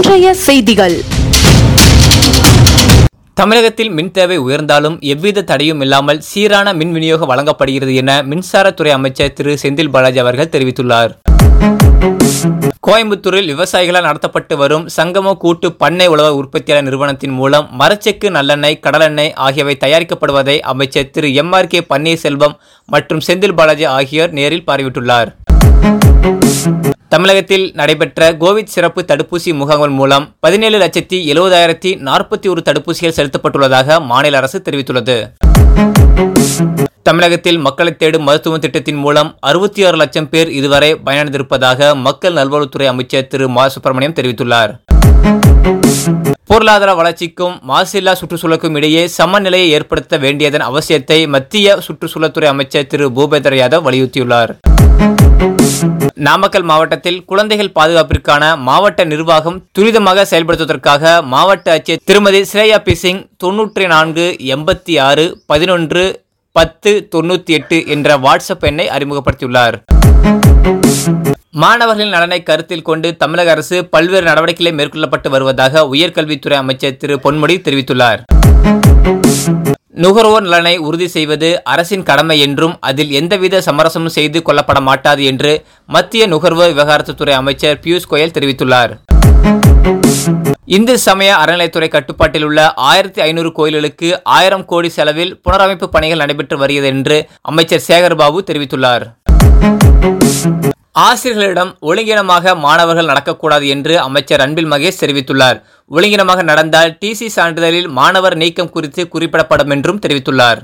இன்றைய செய்திகள் தமிழகத்தில் மின் தேவை உயர்ந்தாலும் எவ்வித தடையும் இல்லாமல் சீரான மின் விநியோகம் வழங்கப்படுகிறது என மின்சாரத்துறை அமைச்சர் திரு செந்தில் பாலாஜி அவர்கள் தெரிவித்துள்ளார் கோயம்புத்தூரில் விவசாயிகளால் நடத்தப்பட்டு வரும் சங்கம கூட்டு பண்ணை உழவர் உற்பத்தியாளர் நிறுவனத்தின் மூலம் மரச்செக்கு நல்லெண்ணெய் கடலெண்ணெய் ஆகியவை தயாரிக்கப்படுவதை அமைச்சர் Thiru M R K Panneerselvam மற்றும் செந்தில் பாலாஜி ஆகியோர் நேரில் பார்வையிட்டுள்ளார் தமிழகத்தில் நடைபெற்ற கோவிட் சிறப்பு தடுப்பூசி முகாம்கள் மூலம் பதினேழு லட்சத்தி எழுபதாயிரத்தி நாற்பத்தி ஒரு தடுப்பூசிகள் செலுத்தப்பட்டுள்ளதாக மாநில அரசு தெரிவித்துள்ளது தமிழகத்தில் மக்களை தேடும் மருத்துவ திட்டத்தின் மூலம் அறுபத்தி ஆறு லட்சம் பேர் இதுவரை பயனடைந்திருப்பதாக மக்கள் நல்வாழ்வுத்துறை அமைச்சர் திரு மா சுப்பிரமணியம் தெரிவித்துள்ளார் பொருளாதார வளர்ச்சிக்கும் மாசில்லா சுற்றுச்சூழலுக்கும் இடையே சமநிலையை ஏற்படுத்த வேண்டியதன் அவசியத்தை மத்திய சுற்றுச்சூழல்துறை அமைச்சர் திரு பூபேந்தர் யாதவ் வலியுறுத்தியுள்ளார் நாமக்கல் மாவட்டத்தில் குழந்தைகள் பாதுகாப்பிற்கான மாவட்ட நிர்வாகம் துரிதமாக செயல்படுத்துவதற்காக மாவட்ட ஆட்சியர் திருமதி ஸ்ரேயா பி சிங் தொன்னூற்றி நான்கு எண்பத்தி ஆறு பதினொன்று பத்து தொண்ணூற்றி எட்டு என்ற வாட்ஸ்அப் எண்ணை அறிமுகப்படுத்தியுள்ளார் மாணவர்களின் நலனை கருத்தில் கொண்டு தமிழக அரசு பல்வேறு நடவடிக்கைகளை மேற்கொள்ளப்பட்டு வருவதாக உயர்கல்வித்துறை அமைச்சர் திரு பொன்முடி தெரிவித்துள்ளார் நுகர்வோர் நலனை உறுதி செய்வது அரசின் கடமை என்றும் அதில் எந்தவித சமரசமும் செய்து கொள்ளப்பட மாட்டாது என்று மத்திய நுகர்வோர் விவகாரத்துறை அமைச்சர் பியூஷ் கோயல் தெரிவித்துள்ளார் இந்து சமய அறநிலைத்துறை கட்டுப்பாட்டில் உள்ள ஆயிரத்தி ஐநூறு கோயில்களுக்கு ஆயிரம் கோடி செலவில் புனரமைப்பு பணிகள் நடைபெற்று வருகிறது என்று அமைச்சர் சேகர்பாபு தெரிவித்துள்ளார் ஆசிரியர்களிடம் ஒழுங்கீனமாக மாணவர்கள் நடக்கக்கூடாது என்று அமைச்சர் அன்பில் மகேஷ் தெரிவித்துள்ளார் ஒழுங்கீனமாக நடந்தால் டிசி சான்றிதழில் மாணவர் நீக்கம் குறித்து குறிப்பிடப்படும் என்றும் தெரிவித்துள்ளார்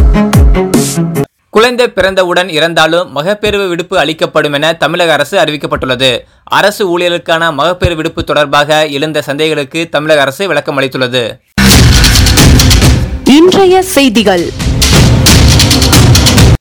குழந்தை பிறந்தவுடன் இறந்தாலும் மகப்பேறு விடுப்பு அளிக்கப்படும் என தமிழக அரசு அறிவிக்கப்பட்டுள்ளது அரசு ஊழியர்களுக்கான மகப்பேறு விடுப்பு தொடர்பாக எழுந்த சந்தேகங்களுக்கு தமிழக அரசு விளக்கம் அளித்துள்ளது இன்றைய செய்திகள்